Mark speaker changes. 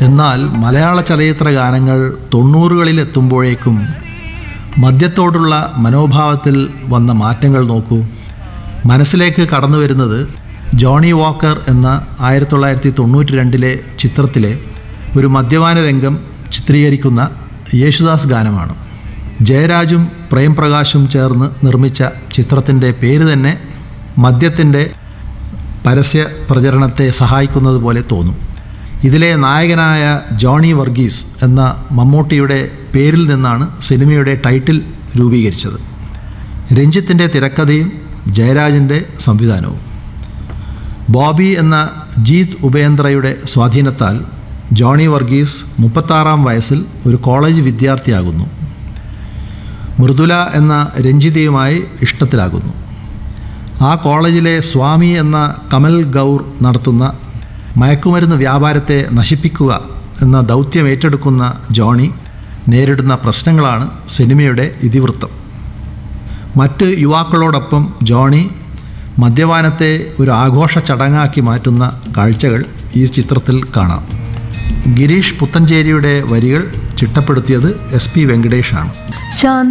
Speaker 1: എന്നാൽ മലയാള ചലച്ചിത്ര ഗാനങ്ങൾ തൊണ്ണൂറുകളിൽ എത്തുമ്പോഴേക്കും മദ്യത്തോടുള്ള മനോഭാവത്തിൽ വന്ന മാറ്റങ്ങൾ നോക്കൂ മനസ്സിലേക്ക് കടന്നു വരുന്നത് ജോണി വാക്കർ എന്ന ആയിരത്തി തൊള്ളായിരത്തി തൊണ്ണൂറ്റി രണ്ടിലെ ചിത്രത്തിലെ ഒരു മദ്യപാന രംഗം ചിത്രീകരിക്കുന്ന യേശുദാസ് ഗാനമാണ് ജയരാജും പ്രേംപ്രകാശും ചേർന്ന് നിർമ്മിച്ച ചിത്രത്തിൻ്റെ പേര് തന്നെ മദ്യത്തിൻ്റെ പരസ്യ പ്രചരണത്തെ സഹായിക്കുന്നത് പോലെ തോന്നും ഇതിലെ നായകനായ ജോണി വർഗീസ് എന്ന മമ്മൂട്ടിയുടെ പേരിൽ നിന്നാണ് സിനിമയുടെ ടൈറ്റിൽ രൂപീകരിച്ചത് രഞ്ജിത്തിൻ്റെ തിരക്കഥയും ജയരാജിൻ്റെ സംവിധാനവും ബോബി എന്ന ജീത് ഉപേന്ദ്രയുടെ സ്വാധീനത്താൽ ജോണി വർഗീസ് മുപ്പത്താറാം വയസ്സിൽ ഒരു കോളേജ് വിദ്യാർത്ഥിയാകുന്നു മൃദുല എന്ന രഞ്ജിതയുമായി ഇഷ്ടത്തിലാകുന്നു ആ കോളേജിലെ സ്വാമി എന്ന കമൽ ഗൗർ നടത്തുന്ന മയക്കുമരുന്ന് വ്യാപാരത്തെ നശിപ്പിക്കുക എന്ന ദൗത്യം ഏറ്റെടുക്കുന്ന ജോണി നേരിടുന്ന പ്രശ്നങ്ങളാണ് സിനിമയുടെ ഇതിവൃത്തം മറ്റ് യുവാക്കളോടൊപ്പം ജോണി മദ്യപാനത്തെ ഒരു ആഘോഷ ചടങ്ങാക്കി മാറ്റുന്ന കാഴ്ചകൾ ഈ ചിത്രത്തിൽ കാണാം ഗിരീഷ് പുത്തഞ്ചേരിയുടെ വരികൾ ചിട്ടപ്പെടുത്തിയത് എസ് പി വെങ്കടേഷാണ്
Speaker 2: ശാന്ത